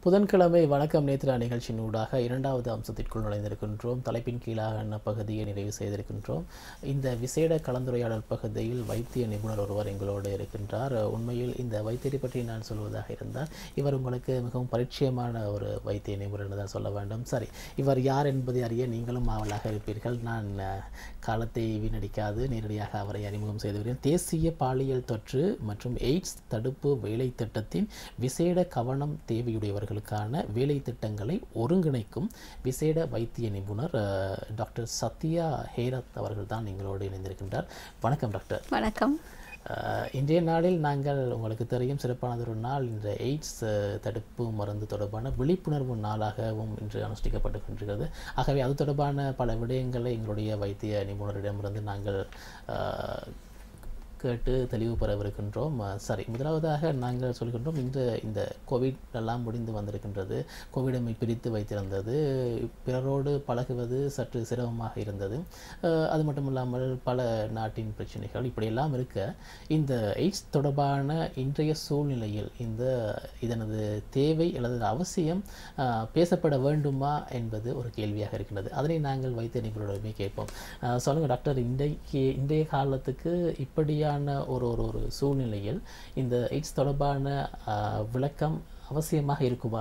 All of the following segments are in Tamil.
புதன்கிழமை வணக்கம் நேத்ரா நிகழ்ச்சியின் ஊடாக இரண்டாவது அம்சத்திற்குள் நுழைந்திருக்கின்றோம் தலைப்பின் கீழான பகுதியை நிறைவு செய்திருக்கின்றோம் இந்த விசேட கலந்துரையாடல் பகுதியில் வைத்திய நிபுணர் ஒருவர் எங்களோடு இருக்கின்றார் உண்மையில் இந்த வைத்தியரை பற்றி நான் சொல்வதாக இருந்தால் இவர் உங்களுக்கு மிகவும் பரிச்சயமான ஒரு வைத்திய நிபுணர் என்று தான் சொல்ல வேண்டும் சரி இவர் யார் என்பதை அறிய நீங்களும் ஆவலாக இருப்பீர்கள் நான் அஹ், காலத்தை வீணடிக்காது நேரடியாக அவரை அறிமுகம் செய்து வருகிறேன் தேசிய பாலியல் தொற்று மற்றும் எய்ட்ஸ் தடுப்பு வேலை திட்டத்தின் விசேட கவனம் தேவையுடையவர்களுக்கான வேலை திட்டங்களை ஒருங்கிணைக்கும் விசேட வைத்திய நிபுணர் அஹ், டாக்டர் சத்யா ஹேரத் அவர்கள் தான் எங்களோடு இணைந்திருக்கின்றார் வணக்கம் டாக்டர் வணக்கம் அஹ், இன்றைய நாளில் நாங்கள் உங்களுக்கு தெரியும் சிறப்பானதொரு நாள் இந்த எய்ட்ஸ் அஹ், தடுப்பு மருந்து தொடர்பான விழிப்புணர்வு நாளாகவும் இன்று அனுஷ்டிக்கப்பட்டுகின்றது ஆகவே அது தொடர்பான பல விடயங்களை எங்களுடைய வைத்திய நிபுணரிடமிருந்து நாங்கள் அஹ், கேட்டு தெளிவு பெறவிருக்கின்றோம் அஹ், சரி முதலாவதாக நாங்கள் சொல்கின்றோம் இந்த இந்த கோவிட் எல்லாம் முடிந்து வந்திருக்கின்றது கோவிடமை பிரித்து வைத்திருந்தது பிறரோடு பழகுவது சற்று சிரமமாக இருந்தது அஹ், அது மட்டும் இல்லாமல் பல நாட்டின் பிரச்சனைகள் இப்படியெல்லாம் இருக்க இந்த எய்ட்ஸ் தொடர்பான இன்றைய சூழ்நிலையில் இந்த இதனது தேவை அல்லது அவசியம் அஹ், பேசப்பட வேண்டுமா என்பது ஒரு கேள்வியாக இருக்கின்றது அதனை நாங்கள் வைத்திய நிபுணரிடமே கேட்போம் அஹ், சொல்லுங்க டாக்டர் இன்றைக்கு இன்றைய காலத்துக்கு இப்படியான ஒரு ஒரு ஒரு சூழ்நிலையில் இந்த எய்ட்ஸ் தொடர்பான அஹ், விளக்கம் அவசியமாக இருக்குமா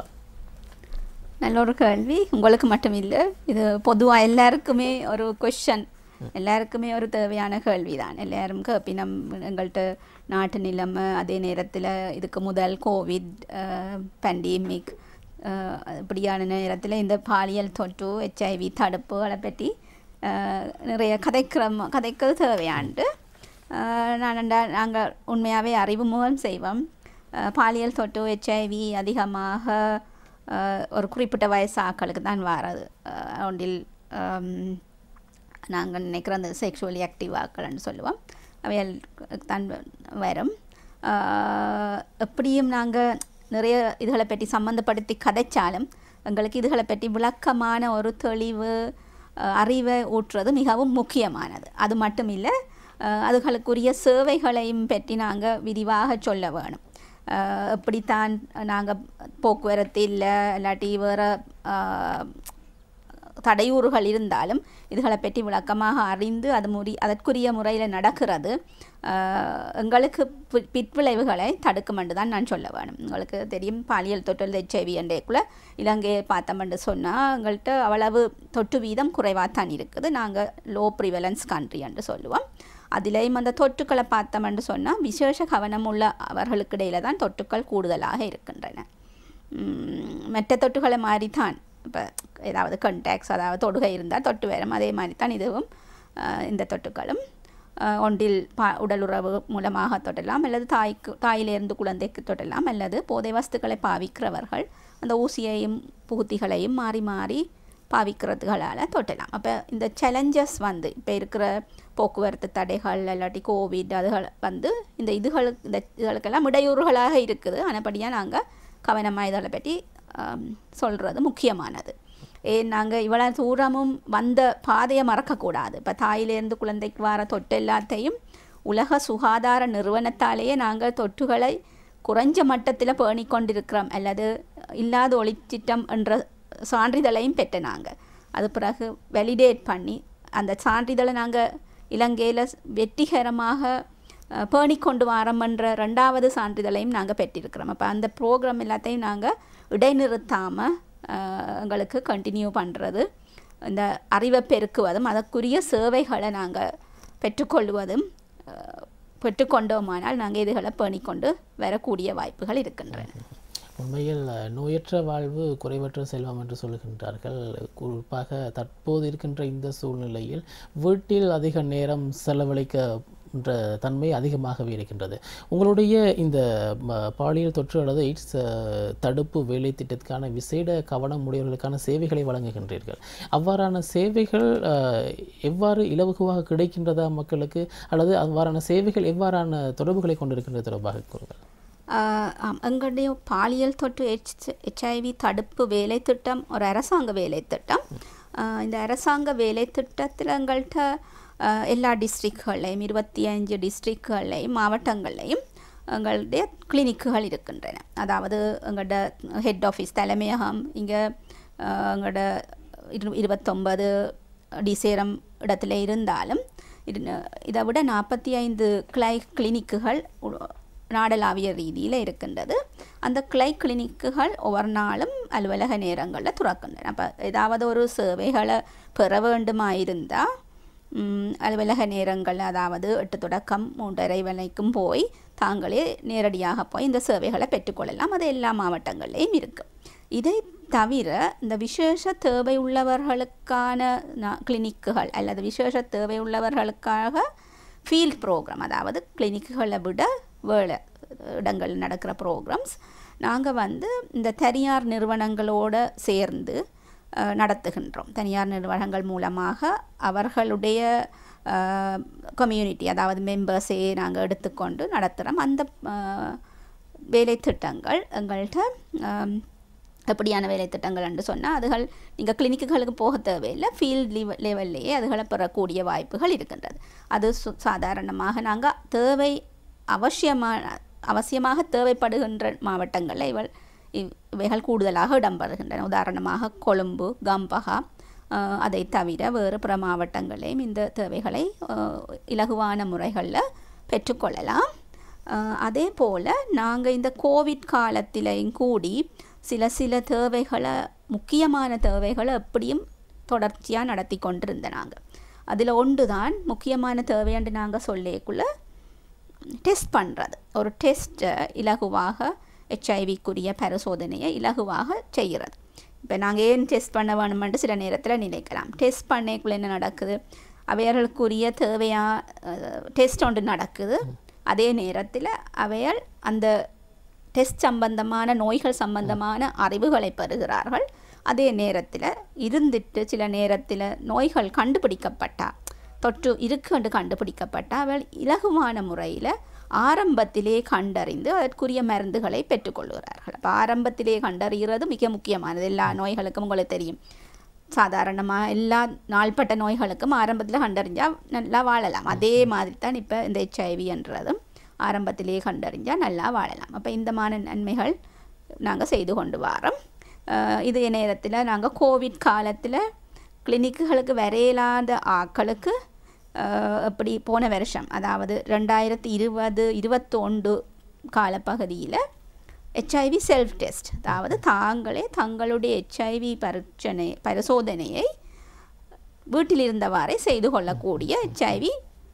நல்ல ஒரு கேள்வி உங்களுக்கு மட்டும் இல்லை இது பொதுவாக எல்லாருக்குமே ஒரு கொஷன் எல்லாருக்குமே ஒரு தேவையான கேள்வி தான் எல்லாரும் கேப்பினம் எங்கள்கிட்ட நாட்டு நிலைமை அதே நேரத்தில் இதுக்கு முதல் கோவிட் பேண்டமிக் இப்படியான நேரத்தில் இந்த பாலியல் தொற்று ஹெச்ஐவி தடுப்புகளை பற்றி அஹ், நிறைய கதைக்கிற கதைக்கிறது தேவையாண்டு அஹ், நான் நாங்கள் உண்மையாகவே அறிவுமுகம் செய்வோம் அஹ், பாலியல் தொற்று ஹெச்ஐவி அதிகமாக அஹ், ஒரு குறிப்பிட்ட வயசு ஆக்களுக்கு தான் வராது அஹ், ஒன்றில் நாங்கள் நினைக்கிற அந்த செக்ஷுவலி ஆக்டிவ் ஆக்கள்னு சொல்லுவோம் அவைகள் தான் வரும் அஹ், எப்படியும் நாங்கள் நிறைய இதுகளை பற்றி சம்மந்தப்படுத்தி கதைச்சாலும் எங்களுக்கு இதுகளை பற்றி விளக்கமான ஒரு தெளிவு அஹ், அறிவை ஊற்றுறது மிகவும் முக்கியமானது அது மட்டும் இல்லை அஹ், அதுகளுக்குரிய சேவைகளையும் பற்றி நாங்கள் விரிவாக சொல்ல வேணும் அஹ், எப்படித்தான் நாங்கள் போக்குவரத்து இல்லை இல்லாட்டி வேறு தடையூறுகள் இருந்தாலும் இதுகளை பற்றி விளக்கமாக அறிந்து அது முறி அதற்குரிய முறையில் நடக்கிறது அஹ், எங்களுக்கு பி- பிற்விளைவுகளை தடுக்கும் என்று தான் நான் சொல்ல வேணும் உங்களுக்கு தெரியும் பாலியல் தொற்று ஹெச்ஐவி என்றேக்குள்ள இலங்கையை பார்த்தோம்னு சொன்னால் எங்கள்கிட்ட அவ்வளவு தொற்று வீதம் குறைவாக தான் இருக்குது நாங்கள் லோ ப்ரிவலன்ஸ் கண்ட்ரி என்று சொல்லுவோம் அதிலேயும் அந்த தொற்றுக்களை பார்த்தோம்னு சொன்னால் விசேஷ கவனம் உள்ள அவர்களுக்கு இடையில தான் தொற்றுக்கள் கூடுதலாக இருக்கின்றன உம், மற்ற தொட்டுகளை மாதிரி தான் இப்போ ஏதாவது கண்டாக்ட்ஸ் அதாவது தொடுகை இருந்தால் தொட்டு வரும் அதே மாதிரி தான் இதுவும் அஹ், இந்த தொட்டுக்களும் அஹ், ஒன்றில் பா உடலுறவு மூலமாக தொட்டலாம் அல்லது தாய்க்கு தாயிலிருந்து குழந்தைக்கு தொட்டலாம் அல்லது போதை வஸ்துக்களை பாவிக்கிறவர்கள் அந்த ஊசியையும் புகுத்திகளையும் மாறி மாறி பாவிக்கிறதுகளால் தொட்டலாம் அப்போ இந்த சேலஞ்சஸ் வந்து இப்போ இருக்கிற போக்குவரத்து தடைகள் இல்லாட்டி கோவிட் அதுகள் வந்து இந்த இதுகளுக்கு இந்த இதுகளுக்கெல்லாம் இடையூறுகளாக இருக்குது ஆனபடியாக நாங்கள் கவனமாக இதை பற்றி சொல்கிறது முக்கியமானது ஏன் நாங்கள் இவ்வளோ தூரமும் வந்த பாதையை மறக்கக்கூடாது இப்போ தாயிலேருந்து குழந்தைக்கு வர தொட்டு எல்லாத்தையும் உலக சுகாதார நிறுவனத்தாலேயே நாங்கள் தொற்றுகளை குறைஞ்ச மட்டத்தில் பேணிக் கொண்டிருக்கிறோம் அல்லது இல்லாத ஒளிச்சிட்டம் என்ற சான்றிதழையும் பெற்ற நாங்கள் அது பிறகு வெலிடேட் பண்ணி அந்த சான்றிதழை நாங்கள் இலங்கையில் வெற்றிகரமாக அஹ், பேணிக் கொண்டு வாரம்ன்ற ரெண்டாவது சான்றிதழையும் நாங்கள் பெற்றிருக்கிறோம் அப்போ அந்த ப்ரோக்ராம் எல்லாத்தையும் நாங்கள் இடைநிறுத்தாமல் எங்களுக்கு கண்டினியூ பண்ணுறது இந்த அறிவை பெருக்குவதும் அதற்குரிய சேவைகளை நாங்கள் பெற்றுக்கொள்வதும் அஹ், பெற்றுக்கொண்டோமானால் நாங்கள் இதுகளை பேணிக்கொண்டு வரக்கூடிய வாய்ப்புகள் இருக்கின்றன உண்மையில் அஹ், நோயற்ற வாழ்வு குறைவற்ற செல்வம் என்று சொல்லுகின்றார்கள் குறிப்பாக தற்போது இருக்கின்ற இந்த சூழ்நிலையில் வீட்டில் அதிக நேரம் செலவழிக்கின்ற தன்மை அதிகமாகவே இருக்கின்றது உங்களுடைய இந்த ம, பாலியல் தொற்று அல்லது எய்ட்ஸ் அஹ், தடுப்பு வேலை திட்டத்துக்கான விசேட கவனம் உடையவர்களுக்கான சேவைகளை வழங்குகின்றீர்கள் அவ்வாறான சேவைகள் அஹ், எவ்வாறு இலவகுவாக கிடைக்கின்றதா மக்களுக்கு அல்லது அவ்வாறான சேவைகள் எவ்வாறான தொடர்புகளை கொண்டிருக்கின்றது தொடர்பாக கூறுங்கள் ஆஹ் ஆம் எங்களுடைய பாலியல் தொற்று ஹெச் ஹெச்ஐவி தடுப்பு வேலை திட்டம் ஒரு அரசாங்க வேலை திட்டம் ஆஹ் இந்த அரசாங்க வேலை திட்டத்தில் எங்கள்கிட்ட ஆஹ் எல்லா டிஸ்ட்ரிக்ட்களையும் இருபத்தி அஞ்சு டிஸ்ட்ரிக்ட்களையும் மாவட்டங்களையும் எங்களுடைய கிளினிக்குகள் இருக்கின்றன அதாவது எங்களோட ஹெட் ஆஃபீஸ் தலைமையகம் இங்கே எங்களோட இரு இருபத்தொன்பது டிசேரம் இடத்துல இருந்தாலும் இது இதை விட நாற்பத்தி ஐந்து கிளை கிளினிக்குகள் உ- நாடளாவிய ரீதியில் இருக்கின்றது அந்த கிளை கிளினிக்குகள் ஒவ்வொரு நாளும் அலுவலக நேரங்களில் துறக்கின்றன அப்போ ஏதாவது ஒரு சேவைகளை பெற வேண்டுமா இருந்தால் அலுவலக நேரங்கள் அதாவது எட்டு தொடக்கம் மூன்றரை வரைக்கும் போய் தாங்களே நேரடியாக போய் இந்த சேவைகளை பெற்றுக்கொள்ளலாம் அது எல்லா மாவட்டங்கள்லேயும் இருக்குது இதை தவிர இந்த விசேஷ தேவை உள்ளவர்களுக்கான நா- கிளினிக்குகள் அல்லது விசேஷ தேவை உள்ளவர்களுக்காக ஃபீல்ட் ப்ரோக்ராம் அதாவது கிளினிக்குகளை விட வேலை இடங்கள் நடக்கிற ப்ரோக்ராம்ஸ் நாங்கள் வந்து இந்த தனியார் நிறுவனங்களோடு சேர்ந்து அஹ், நடத்துகின்றோம் தனியார் நிறுவனங்கள் மூலமாக அவர்களுடைய கம்யூனிட்டி அதாவது மெம்பர்ஸே நாங்கள் எடுத்துக்கொண்டு நடத்துகிறோம் அந்த அஹ், வேலை திட்டங்கள் எங்கள்கிட்ட ஆம், எப்படியான வேலை திட்டங்கள் என்று சொன்னால் அதுகள் நீங்கள் கிளினிக்குகளுக்கு போக தேவையில்லை ஃபீல்ட் லெவ லெவல்லையே அதுகளை பெறக்கூடிய வாய்ப்புகள் இருக்கின்றது அது சு- சாதாரணமாக நாங்கள் தேவை அவசியமான அவசியமாக தேவைப்படுகின்ற மாவட்டங்களில் இவள் இவ்- இவைகள் கூடுதலாக இடம்பெறுகின்றன உதாரணமாக கொழும்பு கம்பகா அஹ், அதை தவிர வேறு பிற மாவட்டங்களையும் இந்த தேவைகளை அஹ், இலகுவான முறைகளில் பெற்றுக்கொள்ளலாம் அஹ், அதே போல் நாங்கள் இந்த கோவிட் காலத்திலையும் கூடி சில சில தேவைகளை முக்கியமான தேவைகளை எப்படியும் தொடர்ச்சியாக நடத்தி கொண்டிருந்த நாங்கள் அதில் ஒன்று தான் முக்கியமான தேவைன்னு நாங்கள் சொல்லிக்குள்ள டெஸ்ட் பண்ணுறது ஒரு டெஸ்ட்டை இலகுவாக ஹெச்ஐவிக்குரிய பரிசோதனையை இலகுவாக செய்கிறது இப்போ நாங்கள் ஏன் டெஸ்ட் பண்ண வேணுமென்று சில நேரத்தில் நினைக்கலாம் டெஸ்ட் பண்ணைக்குள்ள என்ன நடக்குது அவையர்களுக்குரிய தேவையா டெஸ்ட் ஒன்று நடக்குது அதே நேரத்தில் அவைகள் அந்த டெஸ்ட் சம்பந்தமான நோய்கள் சம்பந்தமான அறிவுகளை பெறுகிறார்கள் அதே நேரத்தில் இருந்துட்டு சில நேரத்தில் நோய்கள் கண்டுபிடிக்கப்பட்டா தொற்று இருக்கு என்று கண்டுபிடிக்கப்பட்டா அவள் இலகுவான முறையில் ஆரம்பத்திலே கண்டறிந்து அதற்குரிய மருந்துகளை பெற்றுக்கொள்கிறார்கள் அப்போ ஆரம்பத்திலே கண்டறிகிறது மிக முக்கியமானது எல்லா நோய்களுக்கும் உங்களுக்கு தெரியும் சாதாரணமாக எல்லா நாள்பட்ட நோய்களுக்கும் ஆரம்பத்தில் கண்டறிஞ்சால் நல்லா வாழலாம் அதே மாதிரி தான் இப்போ இந்த ஹெச்ஐவின்றதும் ஆரம்பத்திலே கண்டறிஞ்சால் நல்லா வாழலாம் அப்போ இந்த மாதிரி நன்மைகள் நாங்கள் செய்து கொண்டு வரோம் அஹ் இதே நேரத்தில் நாங்கள் கோவிட் காலத்தில் கிளினிக்குகளுக்கு வரையிலாத ஆட்களுக்கு அஹ், எப்படி போன வருஷம் அதாவது ரெண்டாயிரத்தி இருபது இருபத்தொண்டு காலப்பகுதியில் ஹெச்ஐவி செல்ஃப் டெஸ்ட் அதாவது தாங்களே தங்களுடைய ஹெச்ஐவி பரிச்சனை பரிசோதனையை வீட்டில் இருந்தவாறே செய்து கொள்ளக்கூடிய ஹெச்ஐவி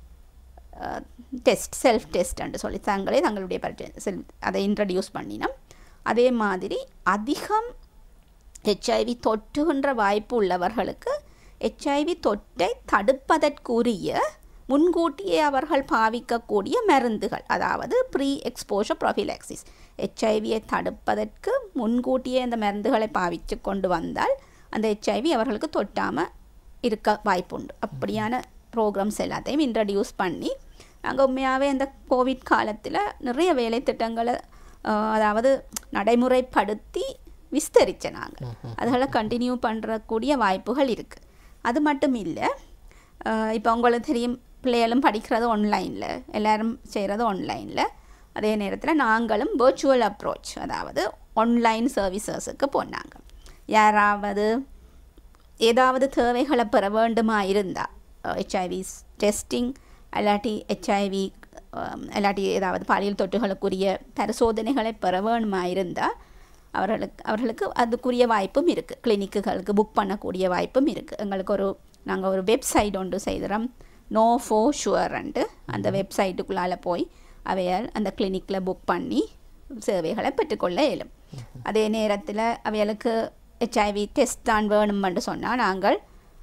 டெஸ்ட் செல்ஃப் டெஸ்ட் என்று சொல்லி தாங்களே தங்களுடைய பரிச்சை செல் அதை இன்ட்ரடியூஸ் பண்ணினோம் அதே மாதிரி அதிகம் ஹெச்ஐவி தொற்றுகின்ற வாய்ப்பு உள்ளவர்களுக்கு ஹெச்ஐவி தொற்றை தடுப்பதற்குரிய முன்கூட்டியே அவர்கள் பாவிக்கக்கூடிய மருந்துகள் அதாவது ப்ரீ எக்ஸ்போஷர் ப்ரொஃபிலாக்சிஸ் ஹெச்ஐவியை தடுப்பதற்கு முன்கூட்டியே அந்த மருந்துகளை பாவித்து கொண்டு வந்தால் அந்த ஹெச்ஐவி அவர்களுக்கு தொட்டாமல் இருக்க வாய்ப்புண்டு அப்படியான ப்ரோக்ராம்ஸ் எல்லாத்தையும் இன்ட்ரடியூஸ் பண்ணி நாங்கள் உண்மையாகவே அந்த கோவிட் காலத்தில் நிறைய வேலை திட்டங்களை அஹ், அதாவது நடைமுறைப்படுத்தி விஸ்தரிச்ச நாங்கள் அதுகளை கண்டினியூ பண்ணுறக்கூடிய வாய்ப்புகள் இருக்குது அது மட்டும் இல்லை இப்போ உங்களுக்கு தெரியும் பிள்ளைகளும் படிக்கிறது ஆன்லைனில் எல்லாரும் செய்கிறது ஆன்லைனில் அதே நேரத்தில் நாங்களும் virtual அப்ரோச் அதாவது ஆன்லைன் சர்வீசஸுக்கு போனாங்க யாராவது ஏதாவது தேவைகளை பெற வேண்டுமா இருந்தால் ஹெச்ஐவி டெஸ்டிங் அல்லாட்டி ஹெச்ஐவி அல்லாட்டி ஏதாவது பாலியல் தொற்றுகளுக்குரிய பரிசோதனைகளை பெற வேணுமா இருந்தால் அவர்களுக்கு அவர்களுக்கு அதுக்குரிய வாய்ப்பும் இருக்குது கிளினிக்குகளுக்கு புக் பண்ணக்கூடிய வாய்ப்பும் இருக்குது எங்களுக்கு ஒரு நாங்கள் ஒரு வெப்சைட் ஒன்று செய்கிறோம் நோ ஃபோ ஷுவர்ன்ட்டு அந்த வெப்சைட்டுக்குள்ளால் போய் அவையால் அந்த கிளினிக்கில் புக் பண்ணி சேவைகளை பெற்றுக்கொள்ள இயலும் அதே நேரத்தில் அவைகளுக்கு ஹெச்ஐவி டெஸ்ட் தான் வேணுமென்று சொன்னால் நாங்கள்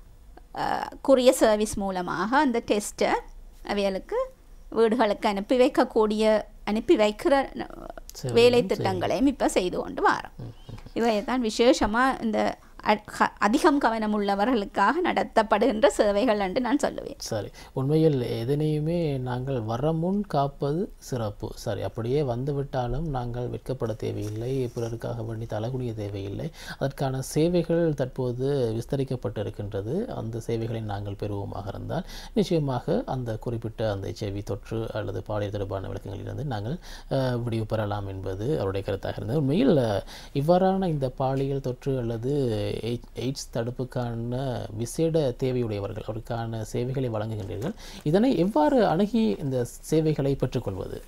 குரிய சர்வீஸ் மூலமாக அந்த டெஸ்ட்டை அவைகளுக்கு வீடுகளுக்கு அனுப்பி வைக்கக்கூடிய அனுப்பி வைக்கிற ந- வேலை திட்டங்களையும் இப்போ செய்து கொண்டு வரோம் இவை தான் விசேஷமாக இந்த அ- க- அதிகம் கவனம் உள்ளவர்களுக்காக நடத்தப்படுகின்ற சேவைகள் என்று நான் சொல்லுவேன் சரி உண்மையில் எதனையுமே நாங்கள் வர முன் காப்பது சிறப்பு சரி அப்படியே வந்துவிட்டாலும் நாங்கள் வெட்கப்பட தேவையில்லை பிறருக்காக வேண்டி தலகுனிய தேவையில்லை அதற்கான சேவைகள் தற்போது விஸ்தரிக்கப்பட்டிருக்கின்றது அந்த சேவைகளை நாங்கள் பெறுவோமாக இருந்தால் நிச்சயமாக அந்த குறிப்பிட்ட அந்த செவி தொற்று அல்லது பாலியல் தொடர்பான விளக்கங்களிலிருந்து நாங்கள் அஹ், விடிவு பெறலாம் என்பது அவருடைய கருத்தாக இருந்தது உண்மையில் அஹ், இவ்வாறான இந்த பாலியல் தொற்று அல்லது எய்ட்- எய்ட்ஸ் தடுப்புக்கான விசேட தேவையுடையவர்கள் அவருக்கான சேவைகளை வழங்குகின்றீர்கள் இதனை எவ்வாறு அணுகி இந்த சேவைகளை பெற்றுக்கொள்வது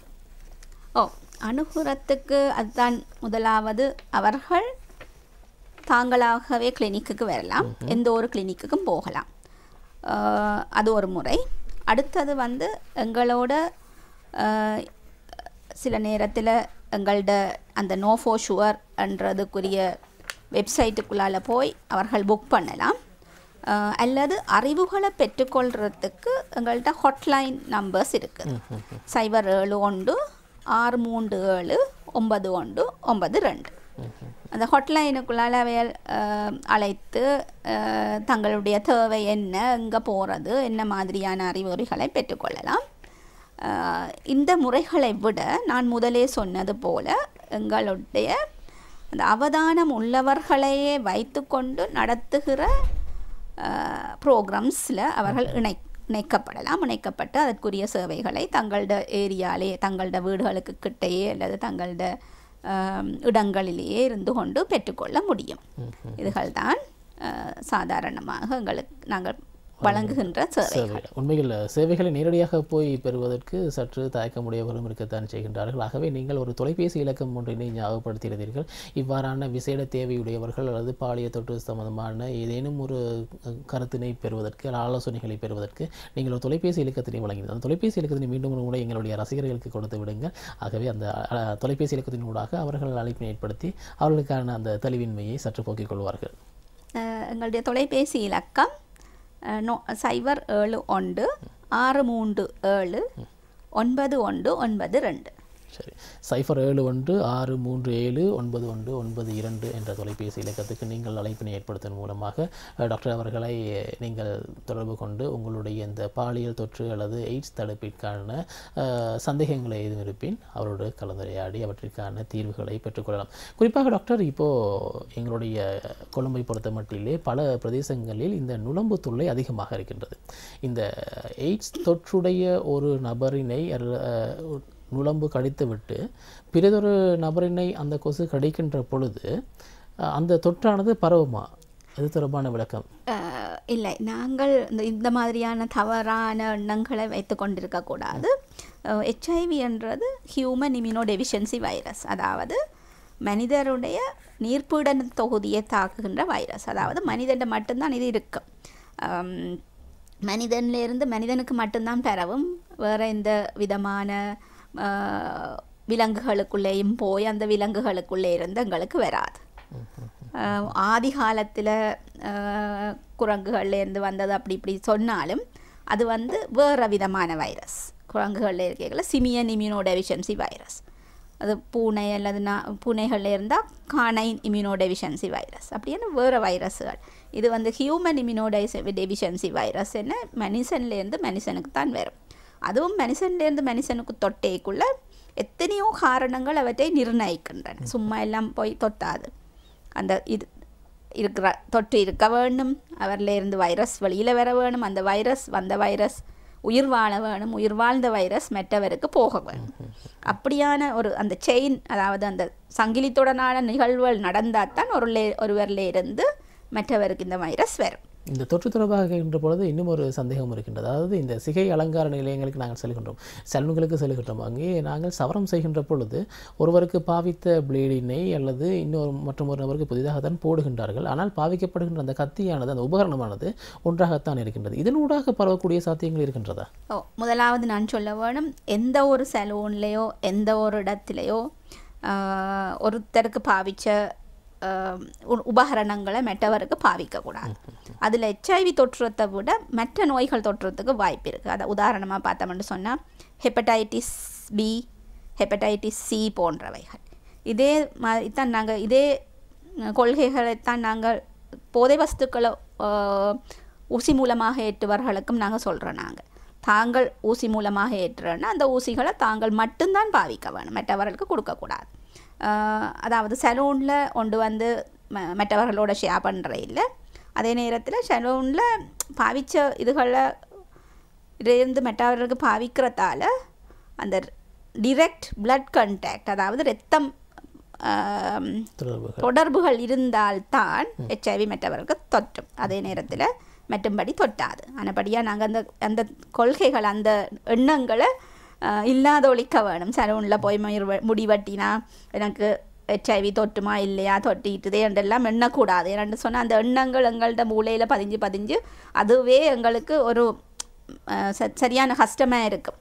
ஓ அணுகுறத்துக்கு அதுதான் முதலாவது அவர்கள் தாங்களாகவே கிளினிக்குக்கு வரலாம் எந்த ஒரு கிளினிக்குக்கும் போகலாம் அஹ், அது ஒரு முறை அடுத்தது வந்து எங்களோட அஹ், சில நேரத்தில் எங்கள்ட அந்த நோ ஃபோ ஷுவர் என்றதுக்குரிய வெப்சைட்டுக்குள்ளால் போய் அவர்கள் புக் பண்ணலாம் அஹ், அல்லது அறிவுகளை பெற்றுக்கொள்கிறதுக்கு எங்கள்கிட்ட ஹாட்லைன் நம்பர்ஸ் இருக்குது சைபர் ஏழு ஒன்று ஆறு மூன்று ஏழு ஒன்பது ஒன்று ஒன்பது ரெண்டு அந்த ஹாட்லைனுக்குள்ளால் அவையல் அஹ், அழைத்து அஹ், தங்களுடைய தேவை என்ன எங்கே போகிறது என்ன மாதிரியான அறிவுரைகளை பெற்றுக்கொள்ளலாம் அஹ், இந்த முறைகளை விட நான் முதலே சொன்னது போல எங்களுடைய அந்த அவதானம் உள்ளவர்களையே வைத்துக்கொண்டு நடத்துகிற ப்ரோக்ராம்ஸில் அவர்கள் இணை இணைக்கப்படலாம் இணைக்கப்பட்டு அதற்குரிய சேவைகளை தங்களோட ஏரியாலே தங்களோட வீடுகளுக்கு கிட்டேயே அல்லது தங்களோட ஆம், இடங்களிலேயே இருந்து கொண்டு பெற்றுக்கொள்ள முடியும் இதுகள்தான் அஹ், சாதாரணமாக எங்களுக்கு நாங்கள் வழங்குகின்ற சேவை சேவை உண்மையில் சேவைகளை நேரடியாக போய் பெறுவதற்கு சற்று தயக்கமுடையவர்களும் இருக்கத்தான் செய்கின்றார்கள் ஆகவே நீங்கள் ஒரு தொலைபேசி இலக்கம் ஒன்றினை ஞாபகப்படுத்தியிருந்தீர்கள் இவ்வாறான விசேட தேவையுடையவர்கள் அல்லது பாலிய தொற்று சம்பந்தமான ஏதேனும் ஒரு அஹ், கருத்தினை பெறுவதற்கு அல்லது ஆலோசனைகளை பெறுவதற்கு நீங்கள் ஒரு தொலைபேசி இலக்கத்தினை வழங்கினீர்கள் அந்த தொலைபேசி இலக்கத்தினை மீண்டும் ஒரு முறை எங்களுடைய ரசிகர்களுக்கு கொடுத்து விடுங்கள் ஆகவே அந்த அஹ், தொலைபேசி இலக்கத்தின் ஊடாக அவர்கள் அழைப்பினை ஏற்படுத்தி அவர்களுக்கான அந்த தெளிவின்மையை சற்று போக்கிக் கொள்வார்கள் அஹ், எங்களுடைய தொலைபேசி இலக்கம் அஹ், நோ சைபர் ஏழு ஒன்று ஆறு மூன்று ஏழு ஒன்பது ஒன்று ஒன்பது ரெண்டு சரி சைஃபர் ஏழு ஒன்று ஆறு மூன்று ஏழு ஒன்பது ஒன்று ஒன்பது இரண்டு என்ற தொலைபேசி இலக்கத்துக்கு நீங்கள் அழைப்பினை ஏற்படுத்துவதன் மூலமாக அஹ், டாக்டர் அவர்களை அஹ், நீங்கள் தொடர்பு கொண்டு உங்களுடைய இந்த பாலியல் தொற்று அல்லது எய்ட்ஸ் தடுப்பிற்கான அஹ், சந்தேகங்களை எதுவும் இருப்பின் அவரோடு கலந்துரையாடி அவற்றிற்கான தீர்வுகளை பெற்றுக்கொள்ளலாம் குறிப்பாக டாக்டர் இப்போது எங்களுடைய கொழும்பை பொறுத்த மட்டிலே பல பிரதேசங்களில் இந்த நுளம்பு தொல்லை அதிகமாக இருக்கின்றது இந்த எய்ட்ஸ் தொற்றுடைய ஒரு நபரினை அல்ல- அஹ், நுளம்பு கடித்துவிட்டு பிறதொரு நபரினை அந்த கொசு கடிக்கின்ற பொழுது அஹ், அந்த தொற்றானது பரவுமா இது தொடர்பான விளக்கம் அஹ், இல்லை நாங்கள் இந்த இந்த மாதிரியான தவறான எண்ணங்களை வைத்து கொண்டிருக்கக்கூடாது ஹெச்ஐவி என்றது ஹியூமன் இம்யூனோ டெஃபிஷியன்சி வைரஸ் அதாவது மனிதருடைய நீர்ப்பீடன தொகுதியை தாக்குகின்ற வைரஸ் அதாவது மனிதன் மட்டும்தான் இது இருக்கும் அம், மனிதனிலிருந்து மனிதனுக்கு மட்டும்தான் பெறவும் வேறு எந்த விதமான அஹ், விலங்குகளுக்குள்ளேயும் போய் அந்த விலங்குகளுக்குள்ளே இருந்து எங்களுக்கு வராது அஹ், ஆதி காலத்தில் குரங்குகள்லேருந்து வந்தது அப்படி இப்படி சொன்னாலும் அது வந்து வேறு விதமான வைரஸ் குரங்குகளில் இருக்கிற சிமியன் இம்யூனோ டெஃபிஷியன்சி வைரஸ் அது பூனை அல்லது நா பூனைகளில் இருந்தால் கானைன் இம்யூனோ டெஃபிஷியன்சி வைரஸ் அப்படின்னு வேறு வைரஸ்கள் இது வந்து ஹியூமன் இம்யூனோ டெஃபிஷியன்சி வைரஸ் என்ன மனுஷன்லேருந்து மனுஷனுக்கு தான் வரும் அதுவும் மனுஷன்லேருந்து மனுஷனுக்கு தொட்டேக்குள்ள எத்தனையோ காரணங்கள் அவற்றை நிர்ணயிக்கின்றன சும்மா எல்லாம் போய் தொட்டாது அந்த இது இருக்கிற தொற்று இருக்க வேணும் அவரில் இருந்து வைரஸ் வெளியில் வர வேணும் அந்த வைரஸ் வந்த வைரஸ் உயிர் வாழ வேணும் உயிர் வாழ்ந்த வைரஸ் மற்றவருக்கு போக வேணும் அப்படியான ஒரு அந்த செயின் அதாவது அந்த சங்கிலித்துடனான நிகழ்வுகள் நடந்தால் தான் ஒரு ஒருவரில் இருந்து மற்றவருக்கு இந்த வைரஸ் வரும் இந்த தொற்று தொடர்பாக இருக்கின்ற பொழுது இன்னும் ஒரு சந்தேகம் இருக்கின்றது அதாவது இந்த சிகை அலங்கார நிலையங்களுக்கு நாங்கள் செல்கின்றோம் சலூன்களுக்கு செல்கின்றோம் அங்கே நாங்கள் சவரம் செய்கின்ற பொழுது ஒருவருக்கு பாவித்த பிளேடினை அல்லது இன்னொரு மற்றும் ஒரு நபருக்கு புதிதாக தான் போடுகின்றார்கள் ஆனால் பாவிக்கப்படுகின்ற அந்த கத்தியானது அந்த உபகரணமானது ஒன்றாகத்தான் இருக்கின்றது இதனூடாக பரவக்கூடிய சாத்தியங்கள் இருக்கின்றதா ஓ முதலாவது நான் சொல்ல வேணும் எந்த ஒரு சலூன்லேயோ எந்த ஒரு இடத்துலையோ ஆஹ், ஒருத்தருக்கு பாவிச்ச ஆஹ், உ- உபகரணங்களை மற்றவருக்கு பாவிக்கக்கூடாது அதில் ஹெச்ஐவி தொற்றுறதை விட மற்ற நோய்கள் தொற்றுறதுக்கு வாய்ப்பு இருக்குது அதை உதாரணமாக பார்த்தோம்னு சொன்னால் ஹெப்படைட்டிஸ் பி ஹெப்படைட்டிஸ் சி போன்றவைகள் இதே மாதிரி தான் நாங்கள் இதே கொள்கைகளைத்தான் நாங்கள் போதை வஸ்துக்களை ஆஹ், ஊசி மூலமாக ஏற்றுவர்களுக்கும் நாங்கள் சொல்கிறோம் நாங்கள் தாங்கள் ஊசி மூலமாக ஏற்றுறோன்னா அந்த ஊசிகளை தாங்கள் மட்டும்தான் பாவிக்க வேணும் மற்றவர்களுக்கு கொடுக்கக்கூடாது ஆஹ், அதாவது சலூனில் கொண்டு வந்து ம- மற்றவர்களோட ஷேர் பண்ணுற இல்லை அதே நேரத்தில் சலூனில் பாவிச்ச இதுகளை இருந்து மற்றவர்களுக்கு பாவிக்கிறதால அந்த டிரெக்ட் blood contact அதாவது ரத்தம் ஆம், தொடர்புகள் தொடர்புகள் இருந்தால்தான் ஹெச்ஐவி மற்றவர்களுக்கு தொற்றும் அதே நேரத்தில் மற்றும்படி தொட்டாது ஆனபடியாக நாங்கள் அந்த அந்த கொள்கைகள் அந்த எண்ணங்களை ஆஹ், இல்லாத ஒழிக்க வேணும் சலூனில் போய் மயிர் வெ- முடி வெட்டினா எனக்கு ஹெச்ஐவி தொட்டுமா இல்லையா தொட்டிட்டுதே என்றெல்லாம் எண்ணக்கூடாது ஏன்னு சொன்னால் அந்த எண்ணங்கள் எங்கள்கிட்ட மூளையில் பதிஞ்சு பதிஞ்சு அதுவே எங்களுக்கு ஒரு ஆஹ், ச- சரியான கஷ்டமாக இருக்கும்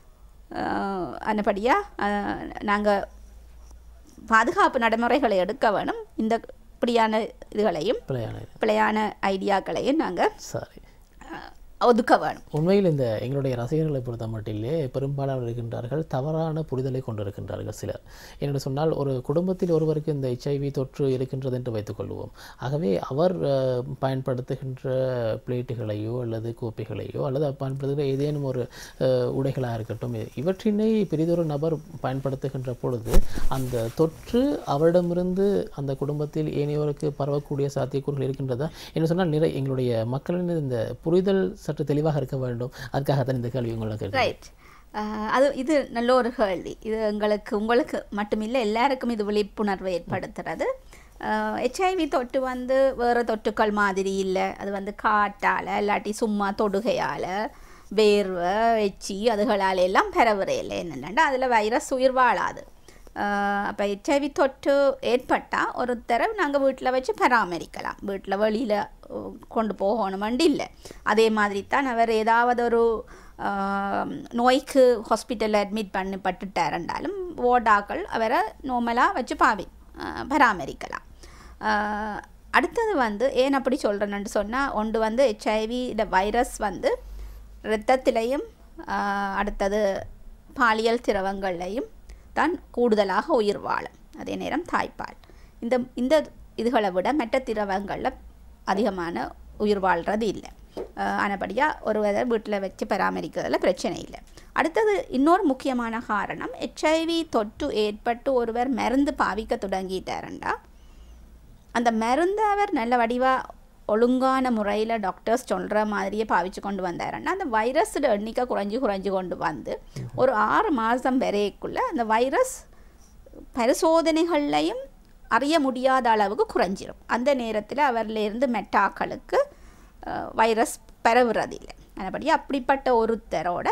அந்தபடியாக நாங்கள் பாதுகாப்பு நடைமுறைகளை எடுக்க வேணும் இந்த இப்படியான இதுகளையும் பிழையான பிழையான ஐடியாக்களையும் நாங்கள் சரி ஒதுக்க வேணும் உண்மையில் இந்த எங்களுடைய ரசிகர்களை பொறுத்த மட்டிலே பெரும்பாலானவர் இருக்கின்றார்கள் தவறான புரிதலை கொண்டிருக்கின்றார்கள் சிலர் என்று சொன்னால் ஒரு குடும்பத்தில் ஒருவருக்கு இந்த ஹெச்ஐவி தொற்று இருக்கின்றது என்று வைத்துக்கொள்வோம் ஆகவே அவர் அஹ், பயன்படுத்துகின்ற பிளேட்டுகளையோ அல்லது கோப்பைகளையோ அல்லது அவர் பயன்படுத்துகிற ஏதேனும் ஒரு அஹ், உடைகளாக இருக்கட்டும் இவற்றினை பெரிதொரு நபர் பயன்படுத்துகின்ற பொழுது அந்த தொற்று அவரிடமிருந்து அந்த குடும்பத்தில் ஏனையோருக்கு பரவக்கூடிய சாத்தியக்கூறுகள் இருக்கின்றதா என்று சொன்னால் நிறை எங்களுடைய மக்களின் இந்த புரிதல் சற்று தெளிவாக இருக்க வேண்டும் அதுக்காகத்தான் இந்த கேள்வி உங்களுக்கு இருக்கு. ரைட் அது இது நல்ல ஒரு கேள்வி இது எங்களுக்கு உங்களுக்கு மட்டுமில்லை எல்லாருக்கும் இது விழிப்புணர்வு ஏற்படுத்துறது ஹெச்ஐவி தொட்டு வந்து வேறு தொற்றுக்கள் மாதிரி இல்லை அது வந்து காட்டால் இல்லாட்டி சும்மா தொடுகையால் வேர்வை எச்சி அதுகளால் எல்லாம் பரவுறையில் என்னென்னா அதில் வைரஸ் உயிர் வாழாது அப்போ ஹெச்ஐவி தொற்று ஏற்பட்டால் ஒருத்தரை நாங்கள் வீட்டில் வச்சு பராமரிக்கலாம் வீட்டில் வெளியில் கொண்டு போகணுமெண்டு இல்லை அதே மாதிரி தான் அவர் ஏதாவது ஒரு ஆஹ், நோய்க்கு ஹாஸ்பிட்டலில் அட்மிட் பண்ணி பட்டுட்டாருண்டாலும் ஓடாக்கள் அவரை நார்மலாக வச்சு பாவி ஆஹ், பராமரிக்கலாம் ஆஹ், அடுத்தது வந்து ஏன் அப்படி சொல்கிறேன்னு சொன்னால் ஒன்று வந்து ஹெச்ஐவி இந்த வைரஸ் வந்து இரத்தத்திலையும் ஆஹ், அடுத்தது பாலியல் திரவங்கள்லையும் தான் கூடுதலாக உயிர் வாழும் அதே நேரம் தாய்ப்பால் இந்த இந்த இதுகளை விட மற்ற திரவங்களில் அதிகமான உயிர் வாழ்கிறது இல்லை ஆனபடியாக ஒருவரை வீட்டில் வச்சு பராமரிக்கிறதுல பிரச்சனை இல்லை அடுத்தது இன்னொரு முக்கியமான காரணம் ஹெச்ஐவி தொற்று ஏற்பட்டு ஒருவர் மருந்து பாவிக்க தொடங்கிட்டாருண்டா அந்த மருந்தை அவர் நல்ல வடிவாக ஒழுங்கான முறையில் டாக்டர்ஸ் சொல்கிற மாதிரியே பாவிச்சு கொண்டு வந்தாருன்னா அந்த வைரஸோட எண்ணிக்கை குறைஞ்சி குறைஞ்சி கொண்டு வந்து ஒரு ஆறு மாதம் வரைக்குள்ளே அந்த வைரஸ் பரிசோதனைகள்லையும் அறிய முடியாத அளவுக்கு குறைஞ்சிரும் அந்த நேரத்தில் அவரிலிருந்து மெட்டாக்களுக்கு அஹ், வைரஸ் பரவுறதில்லை அதுபடி அப்படிப்பட்ட ஒருத்தரோட